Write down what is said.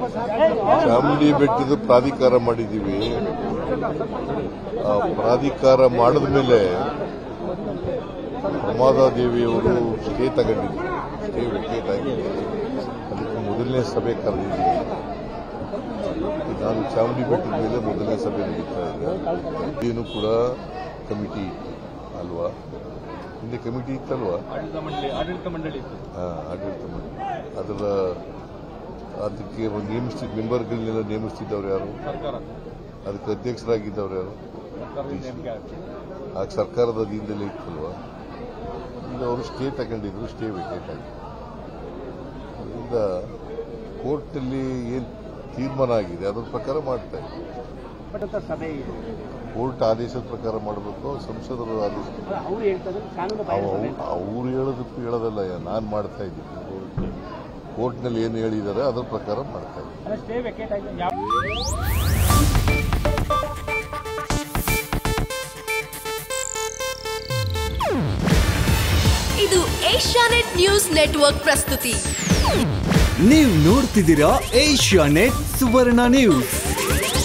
ಚಾಮುಂಡಿ ಬೆಟ್ಟದ ಪ್ರಾಧಿಕಾರ ಮಾಡಿದ್ದೀವಿ ಆ ಪ್ರಾಧಿಕಾರ ಮಾಡಿದ ಮೇಲೆ ಪ್ರಮಾದಾದೇವಿಯವರು ಸ್ಟೇ ತಗೊಂಡಿದ್ರು ಸ್ಟೇ ವೆಕೇಟ್ ಆಗಿದೆ ಅದಕ್ಕೆ ಮೊದಲನೇ ಸಭೆ ಕರೆದಿದ್ದೀವಿ ನಾನು ಚಾಮುಂಡಿ ಬೆಟ್ಟದ ಮೇಲೆ ಮೊದಲನೇ ಸಭೆ ನಡೀತಾ ಇದೆ ಏನು ಕೂಡ ಕಮಿಟಿ ಅಲ್ವಾ ಹಿಂದೆ ಕಮಿಟಿ ಇತ್ತಲ್ವಾ ಆಡಳಿತ ಮಂಡಳಿ ಆಡಳಿತ ಮಂಡಳಿ ಇತ್ತು ಹಾ, ಆಡಳಿತ ಮಂಡಳಿ ಅದರ ಅದಕ್ಕೆ ಒಂದು ನೇಮಿಸ್ತಿದ್ದ ಮೆಂಬರ್ಗಳನ್ನೆಲ್ಲ ನೇಮಿಸ್ತಿದ್ದವ್ರು ಯಾರು ಸರ್ಕಾರ ಅದಕ್ಕೆ ಅಧ್ಯಕ್ಷರಾಗಿದ್ದವ್ರು ಯಾರು ಸರ್ಕಾರದಿಂದ ನೇಮಕ ಆಗುತ್ತೆ ಆಗ ಸರ್ಕಾರದ ಅಧೀನದಲ್ಲೇ ಇತ್ತಲ್ವಾ ಈಗ ಅವರು ಸ್ಟೇ ತಗೊಂಡಿದ್ರು ಸ್ಟೇ ವೇಕೇಟ್ ಆಗಿದೆ ಅದರಿಂದ ಕೋರ್ಟ್ನಲ್ಲಿ ಏನು ತೀರ್ಮಾನ ಆಗಿದೆ ಅದ್ರ ಪ್ರಕಾರ ಮಾಡ್ತಾ ಇದ್ದೀವಿ ಬಟ್ ಸಭೆ ಇದೆ ಕೋರ್ಟ್ ಆದೇಶದ ಪ್ರಕಾರ ಮಾಡಬೇಕು ಸಂಸದರು ಆದೇಶ ಅವ್ರು ಹೇಳ್ತಾರೆ ಕಾನೂನು ಬಾಹಿರ ಸಭೆ ಅಂತ. ಅವ್ರು ಹೇಳೋದಕ್ಕೂ ಹೇಳೋದಲ್ಲ ನಾನು ಮಾಡ್ತಾ ಇದ್ದೀನಿ ಕೋರ್ಟ್ನಲ್ಲಿ ಏನು ಹೇಳಿದ್ದಾರೆ ಅದ್ರ ಪ್ರಕಾರ ಮಾಡ್ತಾ ಇದ್ದೀನಿ ಅಲ್ಲ ಸ್ಟೇ ವೆಕೇಟ್ ಆಗಿದೆ ಯಾವ ಇದು ಏಷ್ಯಾನೆಟ್ ನ್ಯೂಸ್ ನೆಟ್ವರ್ಕ್ ಪ್ರಸ್ತುತಿ ನೀವು ನೋಡ್ತಿದ್ದೀರಾ ಏಷ್ಯಾ ನೆಟ್ ಸುವರ್ಣ ನ್ಯೂಸ್